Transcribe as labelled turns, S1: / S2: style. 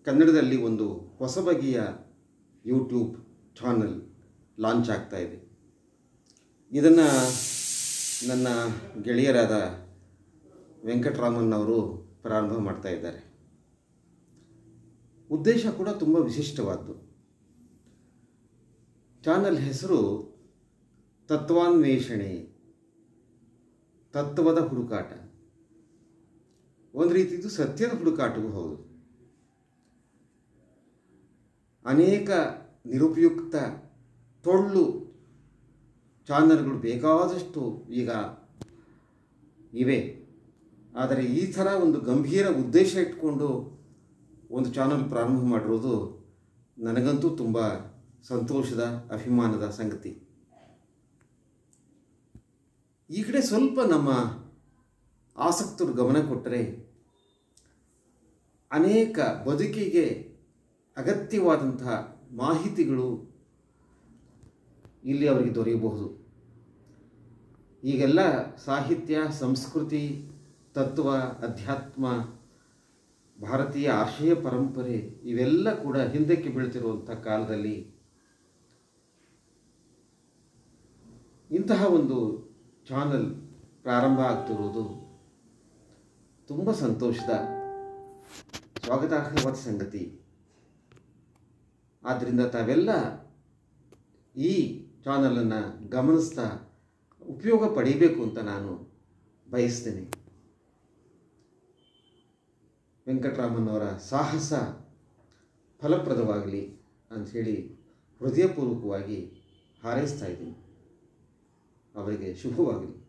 S1: ಕನ್ನಡದಲ್ಲಿ ಒಂದು ಹೊಸ ಬಗೆಯ ಯೂಟ್ಯೂಬ್ ಚಾನಲ್ ಲಾಂಚ್ ಆಗ್ತಾ ಇದೆ ಇದನ್ನು ನನ್ನ ಗೆಳೆಯರಾದ ವೆಂಕಟರಾಮನ್ ಅವರು ಪ್ರಾರಂಭ ಮಾಡ್ತಾ ಇದ್ದಾರೆ ಉದ್ದೇಶ ಕೂಡ ತುಂಬ ವಿಶಿಷ್ಟವಾದ್ದು ಚಾನಲ್ ಹೆಸರು ತತ್ವಾನ್ವೇಷಣೆ ತತ್ವದ ಹುಡುಕಾಟ ಒಂದು ರೀತಿದು ಸತ್ಯದ ಹುಡುಕಾಟವೂ ಹೌದು ಅನೇಕ ನಿರುಪಯುಕ್ತ ಟೊಳ್ಳು ಚಾನಲ್ಗಳು ಬೇಕಾದಷ್ಟು ಈಗ ಇವೆ ಆದರೆ ಈ ಥರ ಒಂದು ಗಂಭೀರ ಉದ್ದೇಶ ಇಟ್ಕೊಂಡು ಒಂದು ಚಾನಲ್ ಪ್ರಾರಂಭ ಮಾಡಿರೋದು ನನಗಂತೂ ತುಂಬ ಸಂತೋಷದ ಅಭಿಮಾನದ ಸಂಗತಿ ಈ ಕಡೆ ಸ್ವಲ್ಪ ನಮ್ಮ ಆಸಕ್ತರು ಗಮನ ಕೊಟ್ಟರೆ ಅನೇಕ ಬದುಕಿಗೆ ಅಗತ್ಯವಾದಂತಹ ಮಾಹಿತಿಗಳು ಇಲ್ಲಿ ಅವರಿಗೆ ದೊರೆಯಬಹುದು ಈಗೆಲ್ಲ ಸಾಹಿತ್ಯ ಸಂಸ್ಕೃತಿ ತತ್ವ ಅಧ್ಯಾತ್ಮ ಭಾರತೀಯ ಆಶಯ ಪರಂಪರೆ ಇವೆಲ್ಲ ಕೂಡ ಹಿಂದಕ್ಕೆ ಬೀಳ್ತಿರುವಂಥ ಕಾಲದಲ್ಲಿ ಇಂತಹ ಒಂದು ಚಾನಲ್ ಪ್ರಾರಂಭ ಆಗ್ತಿರುವುದು ತುಂಬ ಸಂತೋಷದ ಸ್ವಾಗತಾರ್ಹವಾದ ಸಂಗತಿ ಆದ್ದರಿಂದ ತಾವೆಲ್ಲ ಈ ಚಾನಲನ್ನು ಗಮನಿಸ್ತಾ ಉಪಯೋಗ ಪಡೀಬೇಕು ಅಂತ ನಾನು ಬಯಸ್ತೇನೆ ವೆಂಕಟರಾಮನ್ ಅವರ ಸಾಹಸ ಫಲಪ್ರದವಾಗಲಿ ಅಂಥೇಳಿ ಹೃದಯಪೂರ್ವಕವಾಗಿ ಹಾರೈಸ್ತಾ ಇದ್ದೀನಿ ಅವರಿಗೆ ಶುಭವಾಗಲಿ